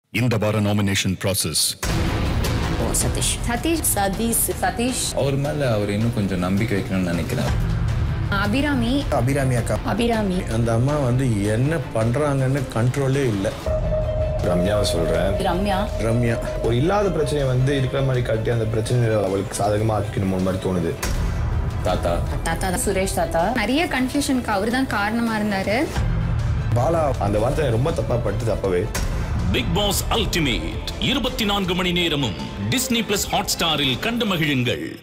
இந்த வார nomination process ஓ சதீஷ் சதீஷ் சதீஷ் சதீஷ் அவர் மேல அவர் இன்னும் கொஞ்சம் நம்பிக்கை வைக்கணும்னு நினைக்கிறேன் அபிராமி அபிராமி அக்கா அபிராமி அந்த அம்மா வந்து என்ன பண்றாங்கன்னு கண்ட்ரோலே இல்லை ரம்யாவை சொல்றேன் ரம்யா ரம்யா ஒரு இல்லாத பிரச்சனையை வந்து இருக்கிற மாதிரி காட்டி அந்த பிரச்சனையை அவளுக்கு சாதகமா ஆக்கிக்கணும் மாதிரி தோணுது தாத்தா தாத்தா தான் சுரேஷ் தாத்தா நிறைய கன்ஃபியூஷனுக்கு அவர் தான் காரணமா இருந்தாரு பாலா அந்த வார்த்தை ரொம்ப தப்பா பட்டு தப்பவே பிக் பாஸ் அல்டிமேட் இருபத்தி நான்கு மணி நேரமும் டிஸ்னி பிளஸ் ஹாட் ஸ்டாரில் கண்டு மகிழுங்கள்